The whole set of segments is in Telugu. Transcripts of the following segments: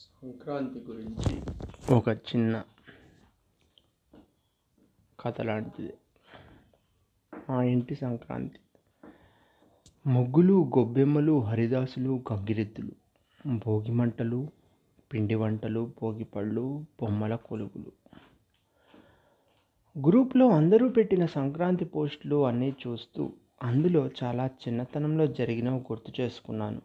సంక్రాంతి గురించి ఒక చిన్న కథ లాంటిది మా ఇంటి సంక్రాంతి ముగ్గులు గొబ్బెమ్మలు హరిదాసులు గంగిరెద్దులు భోగి మంటలు పిండి వంటలు భోగిపళ్ళు బొమ్మల కొలువులు గ్రూప్లో అందరూ పెట్టిన సంక్రాంతి పోస్టులు అన్నీ చూస్తూ అందులో చాలా చిన్నతనంలో జరిగినవి గుర్తు చేసుకున్నాను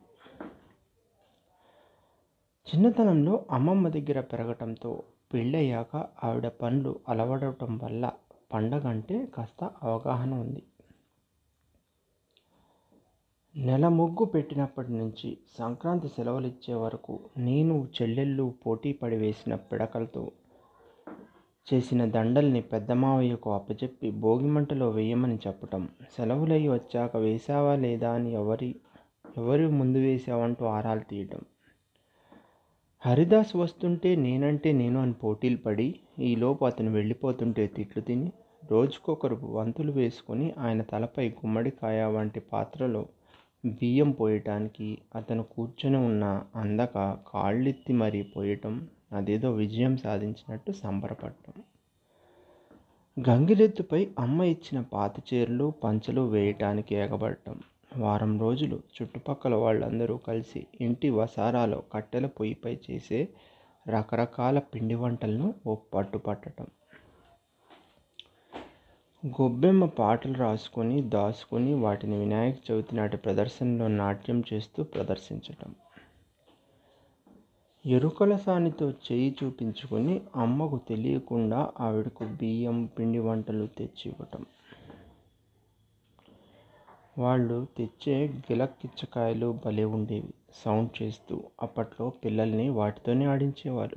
చిన్నతనంలో అమ్మమ్మ దగ్గర పెరగటంతో పెళ్ళయ్యాక ఆవిడ పనులు అలవడటం వల్ల పండగ అంటే కాస్త అవగాహన ఉంది నెల ముగ్గు పెట్టినప్పటి నుంచి సంక్రాంతి సెలవులు ఇచ్చే వరకు నేను చెల్లెళ్ళు పోటీ పడి వేసిన పిడకలతో చేసిన దండల్ని పెద్ద మావయ్యకు అప్పచెప్పి భోగి మంటలో వేయమని చెప్పటం సెలవులయ్యి వచ్చాక వేసావా లేదా అని ఎవరి ఎవరి ముందు వేసావంటూ ఆరాలు తీయటం హరిదాస్ వస్తుంటే నేనంటే నేను అని పోటీలు పడి ఈలోపు అతను వెళ్ళిపోతుంటే తిట్లు తిని రోజుకొకరు వంతులు వేసుకొని ఆయన తలపై గుమ్మడికాయ వంటి పాత్రలో బియ్యం పోయటానికి అతను కూర్చొని ఉన్న అందక కాళ్ళెత్తి మరీ పోయటం అదేదో విజయం సాధించినట్టు సంబరపడటం గంగిరెద్దుపై అమ్మ ఇచ్చిన పాత చీరలు పంచలు వేయటానికి ఎగబడటం వారం రోజులు చుట్టుపక్కల వాళ్ళందరూ కలిసి ఇంటి వసారాలో కట్టెల పొయ్యిపై చేసే రకరకాల పిండి వంటలను ఓ పట్టుపట్టడం గొబ్బెమ్మ పాటలు రాసుకొని దాచుకొని వాటిని వినాయక చవితి నాటి ప్రదర్శనలో నాట్యం చేస్తూ ప్రదర్శించటం ఎరుకల సానితో చేయి చూపించుకొని అమ్మకు తెలియకుండా ఆవిడకు బియ్యం పిండి వంటలు తెచ్చి ఇవ్వటం వాళ్ళు తెచ్చే గిలక్కిచ్చకాయలు భలే ఉండేవి సౌండ్ చేస్తూ అప్పట్లో పిల్లల్ని వాటితోనే ఆడించేవారు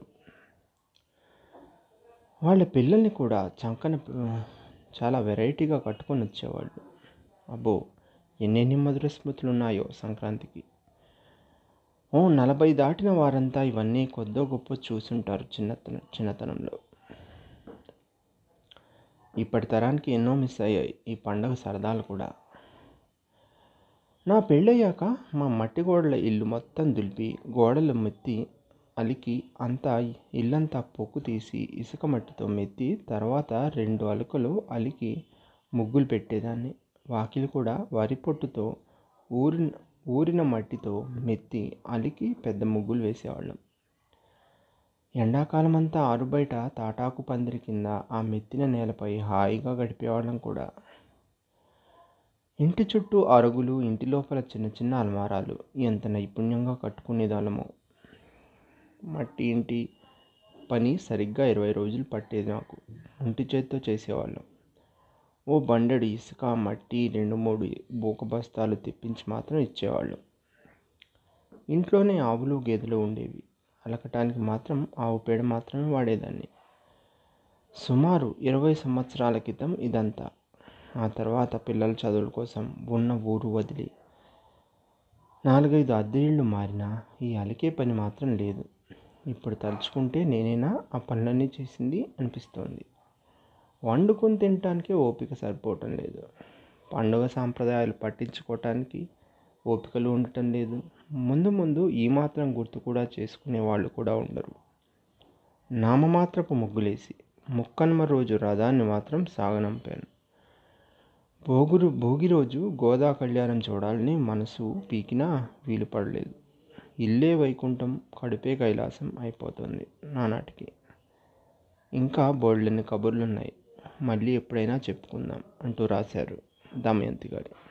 వాళ్ళ పిల్లల్ని కూడా చంకన చాలా వెరైటీగా కట్టుకొని వచ్చేవాళ్ళు అబ్బో ఎన్నెన్ని మధుర స్మృతులు ఉన్నాయో సంక్రాంతికి ఓ నలభై దాటిన వారంతా ఇవన్నీ కొద్దో గొప్ప చూసుంటారు చిన్నతన చిన్నతనంలో ఇప్పటి తరానికి ఎన్నో మిస్ అయ్యాయి ఈ పండగ సరదాలు కూడా నా పెళ్ళయ్యాక మా మట్టి గోడల ఇల్లు మొత్తం దులిపి గోడలు మెత్తి అలికి అంతా ఇల్లంతా పొక్కు తీసి ఇసుక మట్టితో మెత్తి తర్వాత రెండు అలుకలు అలికి ముగ్గులు పెట్టేదాన్ని వాకిలి కూడా వరి పొట్టుతో ఊరిన ఊరిన మట్టితో మెత్తి అలికి పెద్ద ముగ్గులు వేసేవాళ్ళం ఎండాకాలం అంతా ఆరుబయట తాటాకు పందిరి కింద ఆ మెత్తిన నేలపై హాయిగా గడిపేవాళ్ళం కూడా ఇంటి చుట్టూ అరుగులు ఇంటి లోపల చిన్న చిన్న అల్మారాలు ఎంత నైపుణ్యంగా కట్టుకునేదాళ్ళమో మట్టి ఇంటి పని సరిగ్గా ఇరవై రోజులు పట్టేది నాకు ఒంటి చేత్తో చేసేవాళ్ళం ఓ బండెడు ఇసుక మట్టి రెండు మూడు బూక బస్తాలు తెప్పించి మాత్రం ఇచ్చేవాళ్ళం ఇంట్లోనే ఆవులు గేదెలు ఉండేవి అలకటానికి మాత్రం ఆవు పేడ మాత్రమే వాడేదాన్ని సుమారు ఇరవై సంవత్సరాల క్రితం ఇదంతా ఆ తర్వాత పిల్లల చదువుల కోసం ఉన్న ఊరు వదిలి నాలుగైదు అద్దె ఇళ్ళు మారినా ఈ అలికే పని మాత్రం లేదు ఇప్పుడు తలుచుకుంటే నేనేనా ఆ పనులన్నీ చేసింది అనిపిస్తోంది వండుకొని తినటానికి ఓపిక సరిపోవటం లేదు పండుగ సాంప్రదాయాలు పట్టించుకోవటానికి ఓపికలు ఉండటం లేదు ముందు ముందు ఈ మాత్రం గుర్తు కూడా చేసుకునే వాళ్ళు కూడా ఉండరు నామమాత్రపు ముగ్గులేసి ముక్కన్మ రోజు రథాన్ని మాత్రం సాగనంపాను భోగురు భోగి రోజు గోదా కళ్యాణం చూడాలని మనసు పీకినా వీలు పడలేదు ఇల్లే వైకుంఠం కడుపే కైలాసం అయిపోతుంది నానాటికి ఇంకా బోల్డెన్ని కబుర్లున్నాయి మళ్ళీ ఎప్పుడైనా చెప్పుకుందాం అంటూ రాశారు దమయంతి గారు